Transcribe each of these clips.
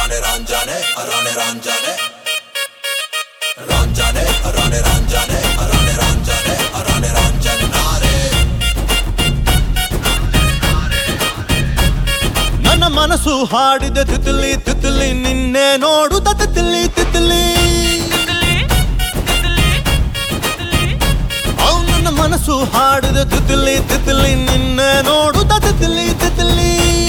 ರಾಣೆ ರಾಂಜಾನೆ ರಾಣೆ ರಾಂಜಾನೆ ರಾಂಜಾನೆ ರಾಣೆ ರಾಂಜಾನೆ ರಾಣೆ ರಾಂಜಾನೆ ರಾಣೆ ರಾಂಜಾನೆ ನಾರೇ ನನ್ನ ಮನಸ್ಸು ಹಾಡಿದ ತಿತಿಲಿ ತಿತಿಲಿ ನಿನ್ನೆ ನೋಡುತ್ತ ತಿತಿಲಿ ತಿತಿಲಿ ಅವ್ ನನ್ನ ಮನಸ್ಸು ಹಾಡಿದ ತಿತಿಲಿ ತಿತಿಲಿ ನಿನ್ನೆ ನೋಡುತ್ತ ತಿತಿಲಿ ತಿತಿಲಿ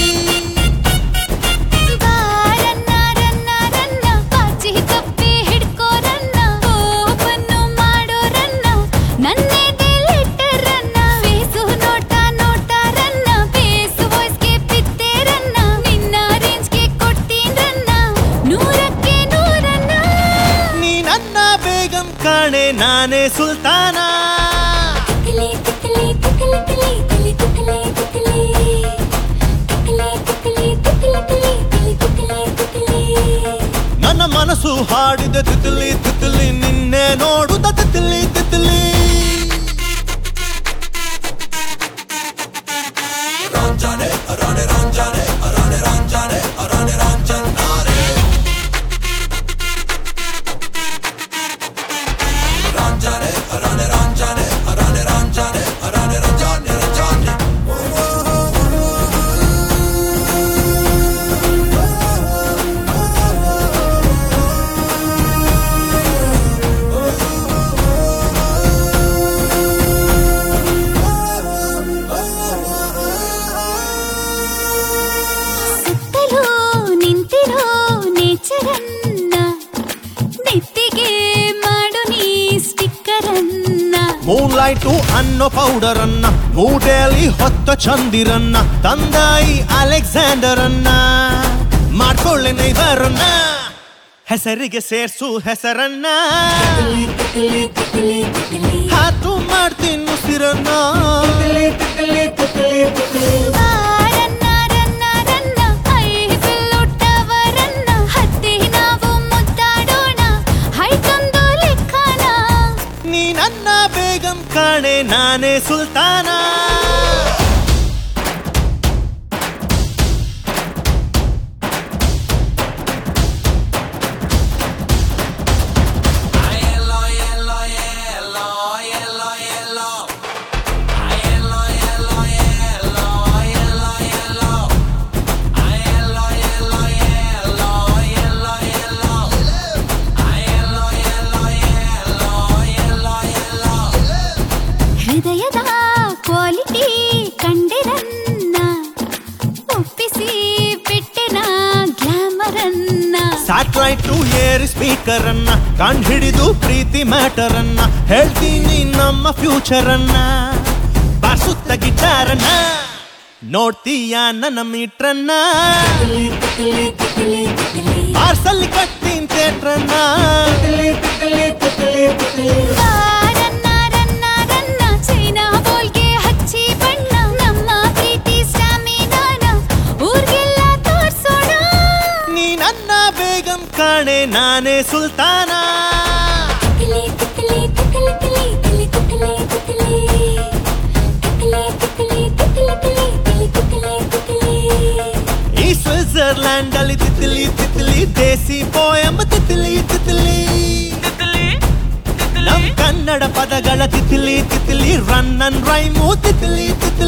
ಬಾರನ್ನ ರನ್ನ ರನ್ನ ಪಾಚಿ ಕಪ್ಪಿ ಹಿಡ್ಕೋರನ್ನ ಓಪನ್ನು ಮಾಡೋರನ್ನ ನನ್ನೆದೆಲಿಟ್ಟರನ್ನ ಫೇಸು ನೋಟ ನೋಟಾರನ್ನ ಫೇಸು ವಾಯ್ಸ್ಗೆ ಬಿದ್ದೇರನ್ನ ನಿನ್ನ ರೇಂಜ್ಗೆ ಕೊಡ್ತೀನ್ರನ್ನ ನೂರಕ್ಕೆ ನೂರನ್ನ ನೀ ನನ್ನ ಬೇಗಂ ಕಾಣೆ ನಾನೇ ಸುಲ್ತಾನ ತಿಕ್ಲಿ ತಿಕ್ಲಿ ತಿಕ್ಲಿ ತಿಕ್ಲಿ ತಿಕ್ಲಿ ತಿಕ್ಲಿ ತಿಕ್ಲಿ ತಿಕ್ಲಿ ತಿಕ್ಲಿ ತಿಕ್ಲಿ ತಿಕ್ಲಿ ತಿಕ್ಲಿ ನನ್ನ ಮನಸ್ಸು ಹಾಡಿದ ತಿತಿಲಿ ತಿತಿಲಿ ನಿನ್ನೆ ನೋಡುತ್ತ ತಿತಿಲಿ ತಿತಿಲಿ ರಾಂಜಾನೆ ರಾಣೆ ರಾಂಜಾನೆ ರಾಣೆ ರಾಂಜಾನೆ ರಾಣೆ ರಾಂಜಾನೆ ನಾರೇ ರಾಂಜಾನೆ ರಾಣೆ ರಾಂಜಾನೆ ರಾಣೆ ರಾಂಜಾನೆ ರಾಣೆ ರಾಂಜಾನೆ ರಾಂಜಾನೆ ಸುತ್ತಲೂ ನಿಂತಿರೋ ನೇಚರನ್ನ ನೆತ್ತಿಗೆ ಮಾಡು ನೀ ಸ್ಟಿಕ್ಕರನ್ನ ಮೂನ್ ಲೈಟು ಅನ್ನೋ ಪೌಡರ್ ಅನ್ನ ಮೂಟೆಯಲ್ಲಿ ಹೊತ್ತ ಚಂದಿರನ್ನ ತಂದಾಯಿ ಅಲೆಕ್ಸಾಂಡರ್ ಅನ್ನ ಮಾಡ್ಕೊಳ್ಳೆ ನೈದರನ್ನ ಹೆಸರಿಗೆ ಸೇರ್ಸು ಹೆಸರನ್ನ ಹಾತು ಮಾಡ್ತೀನಿ ಉಸಿರನ್ನ ಬಾರನ್ನ ರನ್ನ ರನ್ನ ಐ ಬಿಲ್ಲುಟ್ಟವರನ್ನ ಹತ್ತಿ ನಾವು ಮುದ್ದಾಡೋಣ ಹೈಕೊಂದು ಲೆಕ್ಕನ ನೀ ನನ್ನ ಬೇಗಂ ಕಾಣೆ ನಾನೇ ಸುಲ್ತಾನ ಹೃದಯದ ಕ್ವಾಲಿಟಿ ಕಂಡಿರನ್ನ ಒಪ್ಪಿಸಿ ಬಿಟ್ಟೆನ ಗ್ಲಾಮರನ್ನ ಸ್ಯಾಟಲೈಟ್ ಏರ್ ಸ್ಪೀಕರ್ ಅನ್ನ ಕಂಡು ಹಿಡಿದು ಪ್ರೀತಿ ಮ್ಯಾಟರ್ ಅನ್ನ ಹೇಳ್ತೀನಿ ನಮ್ಮ ಫ್ಯೂಚರ್ ಅನ್ನ ಬಾರ್ಸುತ್ತ ಗಿಟಾರನ್ನ ನೋಡ್ತೀಯ ನನ್ನ ಮೀಟ್ರನ್ನ ಪಾರ್ಸಲ್ ಕಟ್ತೀನಿ ಥಿಯೇಟ್ರನ್ನ ಬಾರನ್ನ ರನ್ನ ರನ್ನ ಚೈನಾ ಬೋಲ್ಗೆ ಹಚ್ಚಿ ಬಣ್ಣ ನಮ್ಮ ಪ್ರೀತಿ ಸ್ಟಾಮಿನಾನ ಊರ್ಗೆಲ್ಲ ತೋರ್ಸೋಣ ನೀ ನನ್ನ ಬೇಗಂ ಕಾಣೆ ನಾನೇ ಸುಲ್ತಾನ ತಿಕ್ಲಿ ತಿಕ್ಲಿ ತಿಕ್ಲಿ ತಿಕ್ಲಿ ತಿಕ್ಲಿ ತಿಕ್ಲಿ ತಿಕ್ಲಿ ತಿಕ್ಲಿ ತಿಕ್ಲಿ ತಿಕ್ಲಿ ತಿಕ್ಲಿ ತಿಕ್ಲಿ ಈ ಸ್ವಿಟ್ಜರ್ಲ್ಯಾಂಡ್ ಅಲ್ಲಿ ತಿತ್ಲಿ ತಿತ್ಲಿ ದೇಸಿ ಪೋಯಂ ತಿತ್ಲಿ ತಿತ್ಲಿ ನಮ್ ಕನ್ನಡ ಪದಗಳ ತಿತ್ಲಿ ತಿತ್ಲಿ ರನ್ ಅನ್ ರೈಮು ತಿತ್ಲಿ ತಿತ್ಲಿ